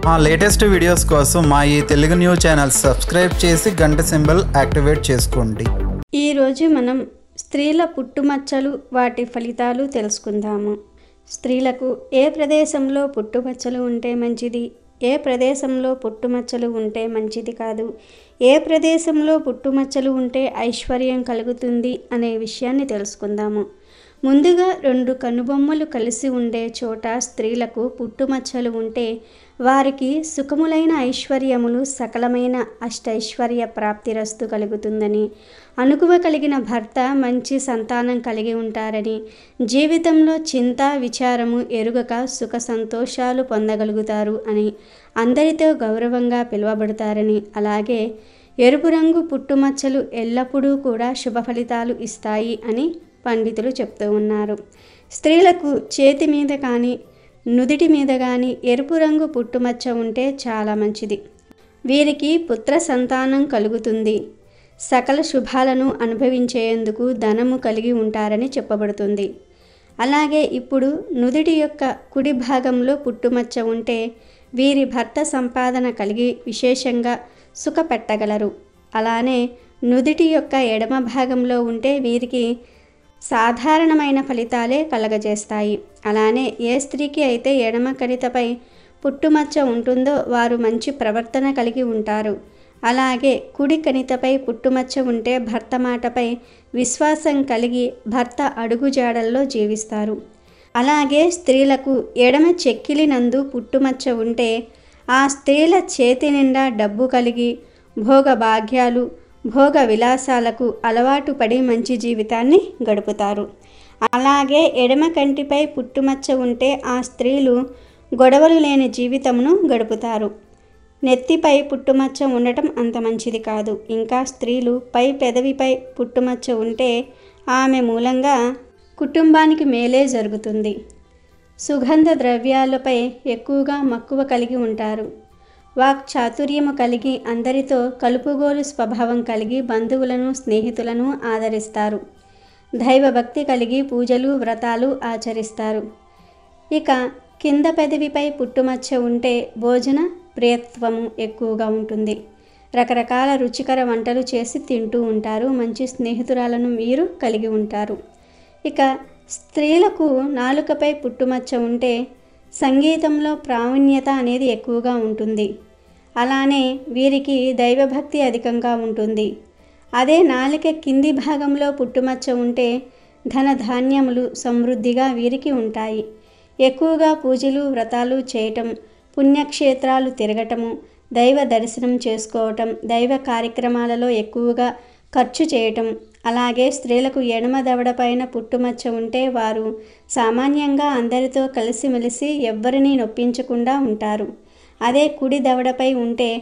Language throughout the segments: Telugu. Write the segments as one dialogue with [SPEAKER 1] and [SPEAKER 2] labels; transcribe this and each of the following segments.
[SPEAKER 1] మా లేటెస్ట్ వీడియోస్ కోసం మా ఈ తెలుగు న్యూస్ ఛానల్ సబ్స్క్రైబ్ చేసి గంట సింబల్ యాక్టివేట్ చేసుకోండి
[SPEAKER 2] ఈరోజు మనం స్త్రీల పుట్టుమచ్చలు వాటి ఫలితాలు తెలుసుకుందాము స్త్రీలకు ఏ ప్రదేశంలో పుట్టుమచ్చలు ఉంటే మంచిది ఏ ప్రదేశంలో పుట్టుమచ్చలు ఉంటే మంచిది కాదు ఏ ప్రదేశంలో పుట్టుమచ్చలు ఉంటే ఐశ్వర్యం కలుగుతుంది అనే విషయాన్ని తెలుసుకుందాము ముందుగా రెండు కనుబొమ్మలు కలిసి ఉండే చోట స్త్రీలకు పుట్టుమచ్చలు ఉంటే వారికి సుఖములైన ఐశ్వర్యములు సకలమైన అష్టైశ్వర్య ప్రాప్తిరస్తు కలుగుతుందని అనుకువ కలిగిన భర్త మంచి సంతానం కలిగి ఉంటారని జీవితంలో చింత విచారము ఎరుగక సుఖ సంతోషాలు పొందగలుగుతారు అని అందరితో గౌరవంగా పిలువబడతారని అలాగే ఎరుపు రంగు పుట్టుమచ్చలు ఎల్లప్పుడూ కూడా శుభ ఫలితాలు ఇస్తాయి అని పండితులు చెప్తూ ఉన్నారు స్త్రీలకు చేతి మీద కానీ నుదిటి మీద కానీ ఎరుపు రంగు పుట్టుమచ్చ ఉంటే చాలా మంచిది వీరికి పుత్ర సంతానం కలుగుతుంది సకల శుభాలను అనుభవించేందుకు ధనము కలిగి ఉంటారని చెప్పబడుతుంది అలాగే ఇప్పుడు నుదిటి యొక్క కుడి భాగంలో పుట్టుమచ్చ ఉంటే వీరి భర్త సంపాదన కలిగి విశేషంగా సుఖపెట్టగలరు అలానే నుదిటి యొక్క ఎడమ భాగంలో ఉంటే వీరికి సాధారణమైన ఫలితాలే కలగజేస్తాయి అలానే ఏ స్త్రీకి అయితే ఎడమ కణితపై పుట్టుమచ్చ ఉంటుందో వారు మంచి ప్రవర్తన కలిగి ఉంటారు అలాగే కుడి కణితపై పుట్టుమచ్చ ఉంటే భర్త మాటపై విశ్వాసం కలిగి భర్త అడుగుజాడల్లో జీవిస్తారు అలాగే స్త్రీలకు ఎడమ చెక్కిలి నందు పుట్టుమచ్చ ఉంటే ఆ స్త్రీల చేతి నిండా డబ్బు కలిగి భోగ భాగ్యాలు భోగ విలాసాలకు అలవాటు పడి మంచి జీవితాన్ని గడుపుతారు అలాగే ఎడమ కంటిపై పుట్టుమచ్చ ఉంటే ఆ స్త్రీలు గొడవలు లేని జీవితమును గడుపుతారు నెత్తిపై పుట్టుమచ్చ ఉండటం అంత మంచిది కాదు ఇంకా స్త్రీలు పై పెదవిపై పుట్టుమచ్చ ఉంటే ఆమె మూలంగా కుటుంబానికి మేలే జరుగుతుంది సుగంధ ద్రవ్యాలపై ఎక్కువగా మక్కువ కలిగి ఉంటారు వాక్ చాతుర్యము కలిగి అందరితో కలుపుగోలు స్వభావం కలిగి బంధువులను స్నేహితులను ఆదరిస్తారు దైవభక్తి కలిగి పూజలు వ్రతాలు ఆచరిస్తారు ఇక కింద పెదవిపై పుట్టుమచ్చ ఉంటే భోజన ప్రియత్వము ఎక్కువగా ఉంటుంది రకరకాల రుచికర వంటలు చేసి తింటూ ఉంటారు మంచి స్నేహితురాలను మీరు కలిగి ఉంటారు ఇక స్త్రీలకు నాలుకపై పుట్టుమచ్చ ఉంటే సంగీతంలో ప్రావీణ్యత అనేది ఎక్కువగా ఉంటుంది అలానే వీరికి దైవభక్తి అధికంగా ఉంటుంది అదే నాలిక కింది భాగంలో పుట్టుమచ్చ ఉంటే ధన ధాన్యములు సమృద్ధిగా వీరికి ఉంటాయి ఎక్కువగా పూజలు వ్రతాలు చేయటం పుణ్యక్షేత్రాలు తిరగటము దైవ దర్శనం చేసుకోవటం దైవ కార్యక్రమాలలో ఎక్కువగా ఖర్చు చేయటం అలాగే స్త్రీలకు ఎడమ దవడపైన పుట్టుమచ్చ ఉంటే వారు సామాన్యంగా అందరితో కలిసిమెలిసి ఎవ్వరినీ నొప్పించకుండా ఉంటారు అదే కుడి దవడపై ఉంటే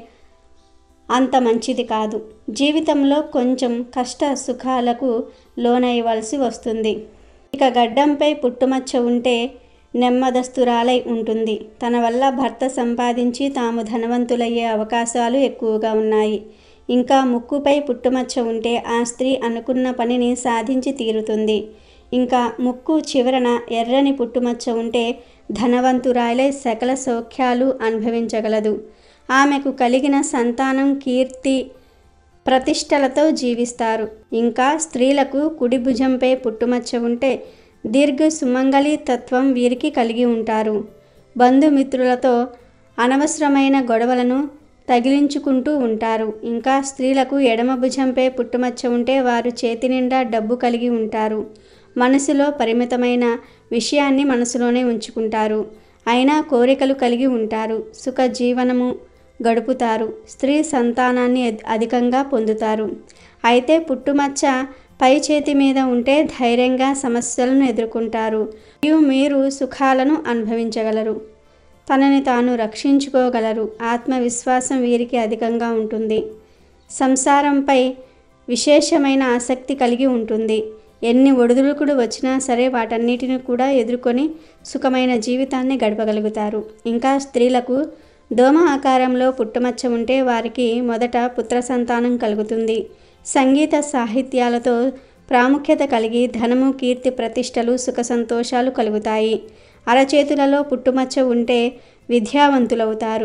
[SPEAKER 2] అంత మంచిది కాదు జీవితంలో కొంచెం కష్ట సుఖాలకు లోనయ్యవలసి వస్తుంది ఇక గడ్డంపై పుట్టుమచ్చ ఉంటే నెమ్మదస్తురాలై ఉంటుంది తన వల్ల భర్త సంపాదించి తాము ధనవంతులయ్యే అవకాశాలు ఎక్కువగా ఉన్నాయి ఇంకా ముక్కుపై పుట్టుమచ్చ ఉంటే ఆ స్త్రీ అనుకున్న పనిని సాధించి తీరుతుంది ఇంకా ముక్కు చివరన ఎర్రని పుట్టుమచ్చ ఉంటే ధనవంతురాలై సకల సౌఖ్యాలు అనుభవించగలదు ఆమెకు కలిగిన సంతానం కీర్తి ప్రతిష్టలతో జీవిస్తారు ఇంకా స్త్రీలకు కుడి భుజంపై పుట్టుమచ్చ ఉంటే దీర్ఘ సుమంగళి తత్వం వీరికి కలిగి ఉంటారు బంధుమిత్రులతో అనవసరమైన గొడవలను తగిలించుకుంటూ ఉంటారు ఇంకా స్త్రీలకు ఎడమ భుజంపై పుట్టుమచ్చ ఉంటే వారు చేతి నిండా డబ్బు కలిగి ఉంటారు మనసులో పరిమితమైన విషయాన్ని మనసులోనే ఉంచుకుంటారు అయినా కోరికలు కలిగి ఉంటారు సుఖ జీవనము గడుపుతారు స్త్రీ సంతానాన్ని అధికంగా పొందుతారు అయితే పుట్టుమచ్చ పై చేతి మీద ఉంటే ధైర్యంగా సమస్యలను ఎదుర్కొంటారు మరియు మీరు సుఖాలను అనుభవించగలరు తనని తాను రక్షించుకోగలరు ఆత్మవిశ్వాసం వీరికి అధికంగా ఉంటుంది సంసారంపై విశేషమైన ఆసక్తి కలిగి ఉంటుంది ఎన్ని ఒడిదుడుకులు వచ్చినా సరే వాటన్నిటిని కూడా ఎదుర్కొని సుఖమైన జీవితాన్ని గడపగలుగుతారు ఇంకా స్త్రీలకు దోమ ఆకారంలో పుట్టుమచ్చ ఉంటే వారికి మొదట పుత్ర సంతానం కలుగుతుంది సంగీత సాహిత్యాలతో ప్రాముఖ్యత కలిగి ధనము కీర్తి ప్రతిష్టలు సుఖ సంతోషాలు కలుగుతాయి అరచేతులలో పుట్టుమచ్చ ఉంటే విద్యావంతులవుతారు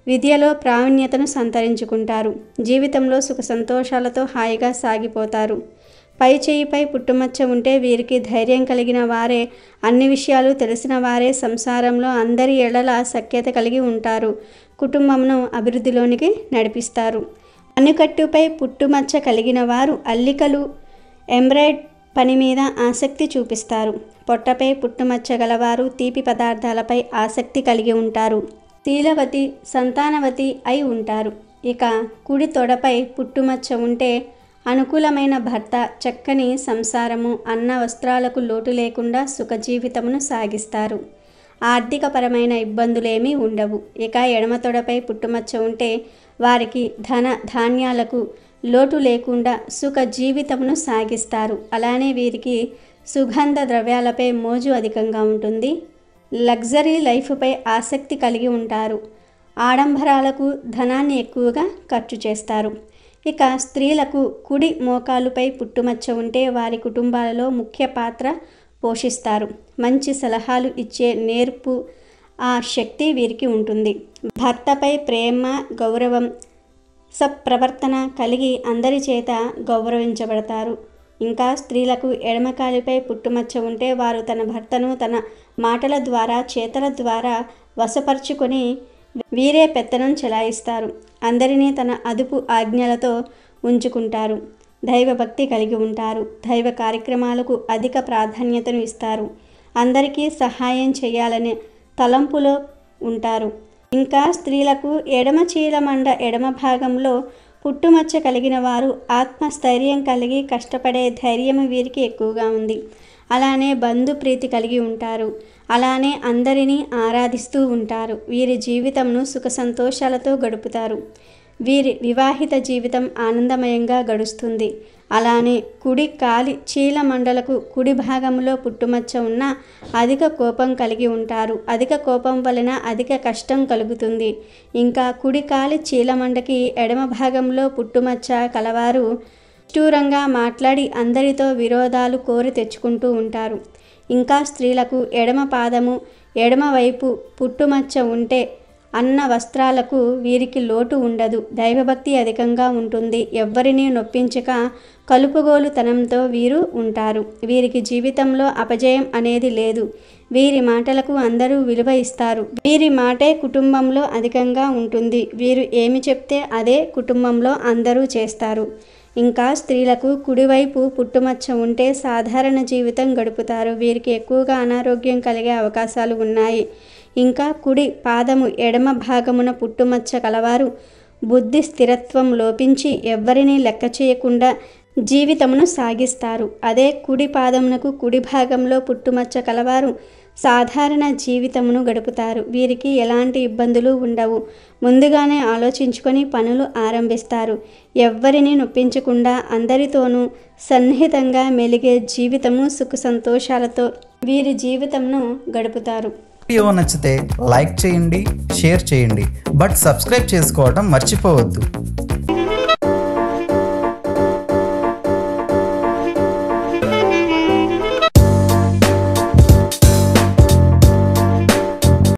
[SPEAKER 2] విద్యలో ప్రావీణ్యతను సంతరించుకుంటారు జీవితంలో సుఖ సంతోషాలతో హాయిగా సాగిపోతారు పై చేయిపై పుట్టుమచ్చ ఉంటే వీరికి ధైర్యం కలిగిన వారే అన్ని విషయాలు తెలిసిన వారే సంసారంలో అందరి ఎడల సఖ్యత కలిగి ఉంటారు కుటుంబంను అభివృద్ధిలోనికి నడిపిస్తారు అన్నుకట్టుపై పుట్టుమచ్చ కలిగిన వారు అల్లికలు ఎంబ్రాయిడ్ పని మీద ఆసక్తి చూపిస్తారు పొట్టపై పుట్టుమచ్చ గలవారు తీపి పదార్థాలపై ఆసక్తి కలిగి ఉంటారు శీలవతి సంతానవతి అయి ఉంటారు ఇక కుడి తొడపై పుట్టుమచ్చ ఉంటే అనుకూలమైన భర్త చక్కని సంసారము అన్న వస్త్రాలకు లోటు లేకుండా సుఖ జీవితమును సాగిస్తారు ఆర్థికపరమైన ఇబ్బందులేమీ ఉండవు ఇక ఎడమ తొడపై పుట్టుమచ్చ ఉంటే వారికి ధన ధాన్యాలకు లోటు లేకుండా సుఖ జీవితమును సాగిస్తారు అలానే వీరికి సుగంధ ద్రవ్యాలపై మోజు అధికంగా ఉంటుంది లగ్జరీ లైఫ్పై ఆసక్తి కలిగి ఉంటారు ఆడంబరాలకు ధనాన్ని ఎక్కువగా ఖర్చు చేస్తారు ఇక స్త్రీలకు కుడి మోకాలుపై పుట్టుమచ్చ ఉంటే వారి కుటుంబాలలో ముఖ్య పాత్ర పోషిస్తారు మంచి సలహాలు ఇచ్చే నేర్పు ఆ శక్తి వీరికి ఉంటుంది భర్తపై ప్రేమ గౌరవం సత్ప్రవర్తన కలిగి అందరి చేత గౌరవించబడతారు ఇంకా స్త్రీలకు ఎడమకాలిపై పుట్టుమచ్చ ఉంటే వారు తన భర్తను తన మాటల ద్వారా చేతల ద్వారా వశపరుచుకొని వీరే పెత్తనం చెలాయిస్తారు అందరినీ తన అదుపు ఆజ్ఞలతో ఉంచుకుంటారు దైవభక్తి కలిగి ఉంటారు దైవ కార్యక్రమాలకు అధిక ప్రాధాన్యతను ఇస్తారు అందరికీ సహాయం చేయాలనే తలంపులో ఉంటారు ఇంకా స్త్రీలకు ఎడమ చీలమండ ఎడమ భాగంలో పుట్టుమచ్చ కలిగిన వారు ఆత్మస్థైర్యం కలిగి కష్టపడే ధైర్యం వీరికి ఎక్కువగా ఉంది అలానే బంధు ప్రీతి కలిగి ఉంటారు అలానే అందరినీ ఆరాధిస్తూ ఉంటారు వీరి జీవితంను సుఖ సంతోషాలతో గడుపుతారు వీరి వివాహిత జీవితం ఆనందమయంగా గడుస్తుంది అలానే కుడి కాలి చీల మండలకు కుడి భాగంలో పుట్టుమచ్చ ఉన్న అధిక కోపం కలిగి ఉంటారు అధిక కోపం వలన అధిక కష్టం కలుగుతుంది ఇంకా కుడి కాలి చీలమండకి ఎడమ భాగంలో పుట్టుమచ్చ కలవారు నిష్ఠూరంగా మాట్లాడి అందరితో విరోధాలు కోరి తెచ్చుకుంటూ ఉంటారు ఇంకా స్త్రీలకు ఎడమ పాదము ఎడమ వైపు పుట్టుమచ్చ ఉంటే అన్న వస్త్రాలకు వీరికి లోటు ఉండదు దైవభక్తి అధికంగా ఉంటుంది ఎవ్వరినీ నొప్పించక కలుపుగోలుతనంతో వీరు ఉంటారు వీరికి జీవితంలో అపజయం అనేది లేదు వీరి మాటలకు అందరూ విలువ ఇస్తారు వీరి మాటే కుటుంబంలో అధికంగా ఉంటుంది వీరు ఏమి చెప్తే అదే కుటుంబంలో అందరూ చేస్తారు ఇంకా స్త్రీలకు కుడివైపు పుట్టుమచ్చ ఉంటే సాధారణ జీవితం గడుపుతారు వీరికి ఎక్కువగా అనారోగ్యం కలిగే అవకాశాలు ఉన్నాయి ఇంకా కుడి పాదము ఎడమ భాగమున పుట్టుమచ్చ కలవారు బుద్ధి స్థిరత్వం లోపించి ఎవ్వరినీ లెక్క చేయకుండా జీవితమును సాగిస్తారు అదే కుడి పాదమునకు కుడి భాగంలో పుట్టుమచ్చ కలవారు సాధారణ జీవితమును గడుపుతారు వీరికి ఎలాంటి ఇబ్బందులు ఉండవు ముందుగానే ఆలోచించుకొని పనులు ఆరంభిస్తారు ఎవ్వరిని నొప్పించకుండా అందరితోనూ సన్నిహితంగా మెలిగే జీవితము సుఖ సంతోషాలతో వీరి జీవితంను గడుపుతారు
[SPEAKER 1] వీడియో నచ్చితే లైక్ చేయండి షేర్ చేయండి బట్ సబ్స్క్రైబ్ చేసుకోవడం మర్చిపోవద్దు